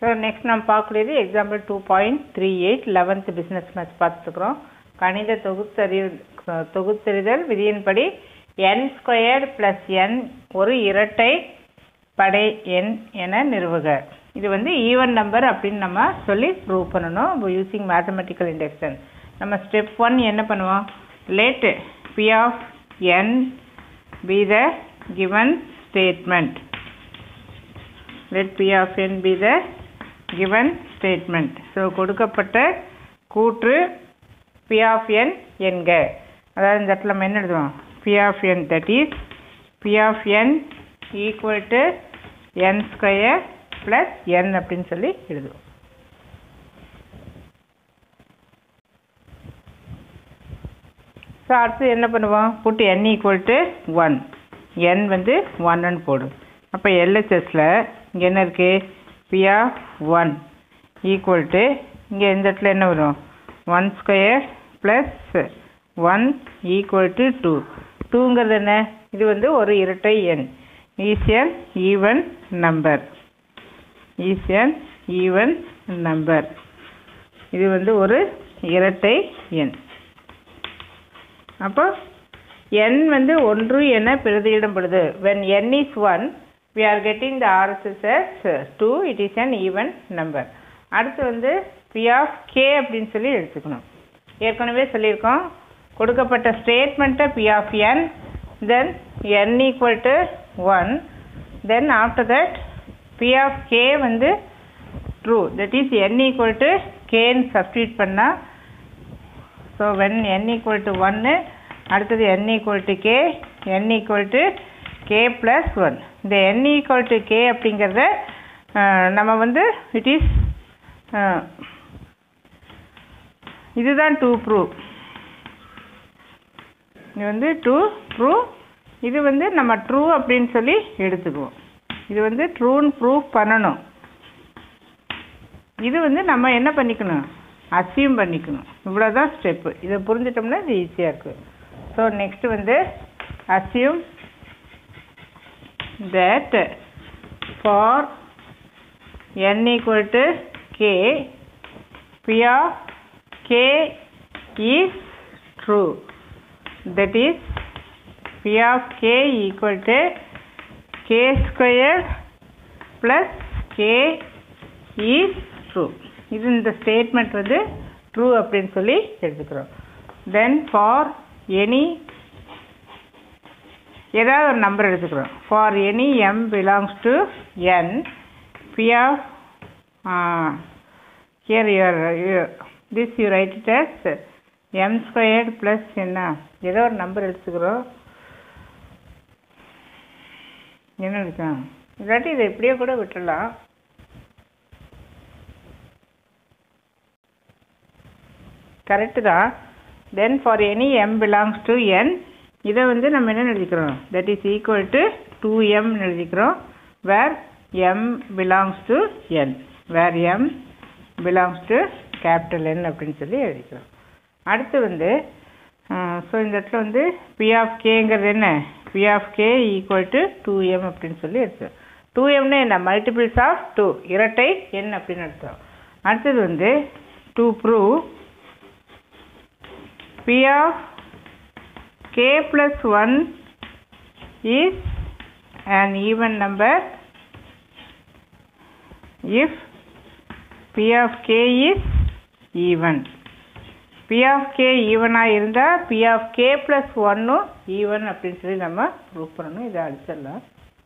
So next நம்ம பார்க்கக்கூடியது example two point three eight eleventh business maths பார்த்துக்கிறோம் கணித தொகுத்தறி தொகுத்தறிதல் விதியின்படி என் ஸ்கொயர்டு ப்ளஸ் என் ஒரு இரட்டை படை எண் என நிறுவுக இது வந்து ஈவன் நம்பர் அப்படின்னு நம்ம சொல்லி ப்ரூவ் பண்ணணும் யூசிங் மேத்தமெட்டிக்கல் இண்டக்ஷன் நம்ம ஸ்டெப் ஒன் என்ன பண்ணுவோம் let P of N be the given statement let P of n be the given statement. So, கொடுக்கப்பட்ட கூற்று P of n என்க அதாவது இந்த இடத்துல நம்ம என்ன எழுதுவோம் P of n that is P of n equal to n square plus n அப்படின்னு சொல்லி எழுதுவோம் ஸோ அடுத்து என்ன பண்ணுவோம் புட்டு n equal to 1 n வந்து 1 போடும் அப்போ எல்ஹெச்எஸில் இங்கே என்ன இருக்குது P of one equal to இங்கே இந்த இடத்துல என்ன வரும் one square plus one equal to two டூங்கிறது என்ன இது வந்து ஒரு இரட்டை எண் ஈஸியன் ஈவன் நம்பர் ஈஸியன் ஈவன் நம்பர் இது வந்து ஒரு இரட்டை எண் அப்போ n வந்து ஒன்று என பிரதியிடப்படுது when n is 1 we are getting the RSS as 2 it is an even number அடுத்து வந்து p of k அப்படின்னு சொல்லி எடுத்துக்கணும் ஏற்கனவே சொல்லியிருக்கோம் கொடுக்கப்பட்ட ஸ்டேட்மெண்ட்டை p of n then n equal to 1 then after that p of k வந்து true that is n equal to k ன்னு substitute பண்ணால் so when n equal to 1 அடுத்தது n equal to k n equal to k plus 1 இந்த n equal to k அப்படிங்கிறத அஹ், நம்ம வந்து it is இதுதான் டூ ப்ரூவ் இது வந்து டூ ப்ரூவ் இது வந்து நம்ம ட்ரூ அப்படின்னு சொல்லி எடுத்துக்குவோம் இது வந்து ட்ரூன்னு ப்ரூவ் பண்ணணும் இது வந்து நம்ம என்ன பண்ணிக்கணும் அசியூம் பண்ணிக்கணும் இவ்வளோதான் ஸ்டெப்பு இதை புரிஞ்சிட்டோம்னா இது ஈஸியாக இருக்குது ஸோ நெக்ஸ்ட் வந்து assume that for n equal to k p of k is true that is p of k equal to k square plus k is true இது இந்த ஸ்டேட்மெண்ட் வந்து ட்ரூ அப்படின்னு சொல்லி எடுத்துக்கிறோம் தென் ஃபார் எனி ஏதாவது ஒரு number எடுத்துக்கிறோம் for any M belongs to N P of here your this you write it as M squared plus என்ன ஏதோ ஒரு நம்பர் எடுத்துக்கிறோம் என்ன எடுக்கலாம் இல்லாட்டி இதை இப்படியே கூட விட்டுடலாம் கரெக்டு தான் then for any M belongs to N இதை வந்து நம்ம என்ன எழுதிக்கிறோம் that is equal to two M எழுதிக்கிறோம் where M belongs to N where M belongs to capital N அப்படின்னு சொல்லி எழுதிக்கிறோம் அடுத்து வந்து ஸோ இந்த இடத்துல வந்து பி ஆஃப் கேங்கிறது என்ன P of K equal to two M அப்படின்னு சொல்லி எடுத்தோம் டூ எம்னு என்ன மல்டிபிள்ஸ் ஆஃப் டூ இரட்டை என் அப்படின்னு எடுத்தோம் அடுத்தது வந்து to prove P of k plus 1 is an even number if p of k is even p of k ஈவனாக இருந்தால் p of k plus 1 even அப்படின்னு சொல்லி நம்ம ப்ரூவ் பண்ணணும் இதை அடிச்சிடலாம்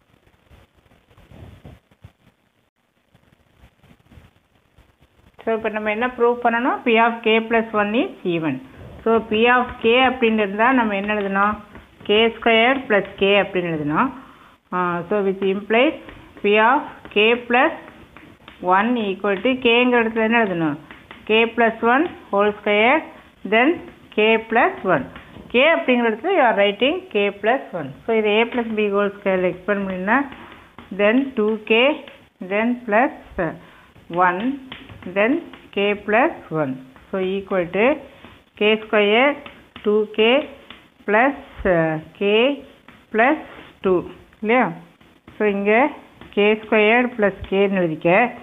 ஸோ இப்போ நம்ம என்ன ப்ரூவ் பண்ணணும் p of k plus 1 is even so P of K அப்படின்னு இருந்தால் நம்ம என்ன எழுதணும் கே ஸ்கொயர் ப்ளஸ் கே அப்படின்னு எழுதணும் so which implies P of K plus one equal to கேங்கிற இடத்துல என்ன எழுதணும் K plus one whole square then K plus one K அப்படிங்கிற இடத்துல you are writing K plus one so இது A plus B whole ஸ்கொயரில் expand பண்ணினா then two K then plus one then K plus one so equal to k square 2k plus uh, k plus 2 இல்லையா so இங்கே k squared plus கேன்னு எழுதிக்க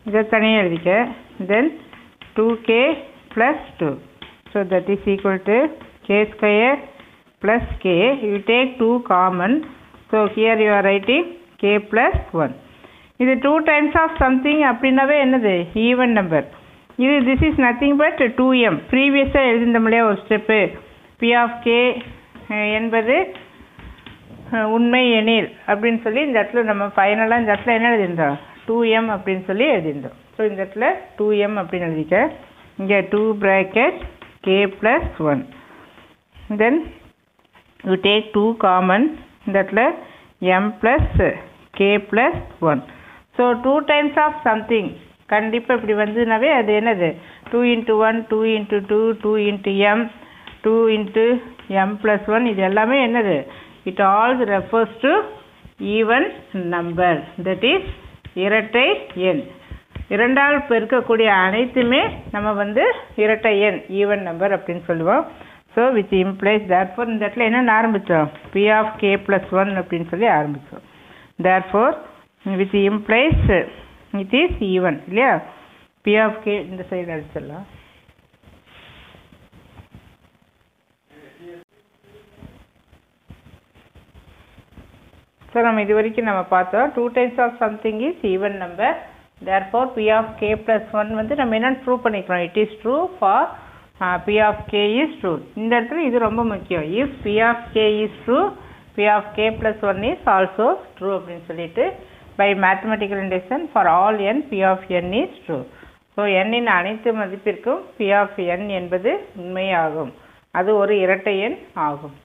இதை தனியாக எழுதிக்க then two K plus two so that is equal to K square plus K you take two common so here you are writing K plus one இது two times of something அப்படின்னாவே என்னது even number இது this is nothing but two M ப்ரீவியஸாக எழுதியிருந்தோம்லையா ஒரு step B of K என்பது அஹ், உண்மை எனில் அப்படின்னு சொல்லி இந்த இடத்துல நம்ம ஃபைனலாக இந்த இடத்துல என்ன எழுதியிருந்தோம் டூ எம் அப்படின்னு சொல்லி எழுதியிருந்தோம் ஸோ இந்த இடத்துல டூ எம் அப்படின்னு எழுதிக்க இங்கே two bracket K plus one then you take two common இந்த இடத்துல M plus K plus one so two times of something கண்டிப்பாக இப்படி வந்ததுனாவே அது என்னது two into one two into two two into M two into M plus one இது எல்லாமே என்னது it all refers to even number that is இரட்டை எண் இரண்டால் பெருக்கக்கூடிய அனைத்துமே நம்ம வந்து இரட்டை எண் ஈவன் நம்பர் அப்படின்னு சொல்லுவோம் ஸோ வித் இம்ப்ளைஸ் தேர்ஃபோர் இந்த இடத்துல என்னென்ன ஆரம்பித்தோம் P of K plus one அப்படின்னு சொல்லி ஆரம்பித்தோம் therefore with implies it is even இல்லையா பி ஆஃப் கே இந்த சைடு அடிச்சிடலாம் ஸோ நம்ம இது வரைக்கும் நம்ம பார்த்தோம் two times of something is even number therefore P of K plus one வந்து நம்ம என்னென்னு ப்ரூவ் பண்ணிக்கிறோம் it is true for P of K is true இந்த இடத்துல இது ரொம்ப முக்கியம் if P of K is true B of K plus one is also true அப்படின்னு சொல்லிட்டு by mathematical induction for all N P of N is true so எண்ணின் அனைத்து மதிப்பிற்கும் பி ஆஃப் என் என்பது உண்மையாகும் அது ஒரு இரட்டை எண் ஆகும்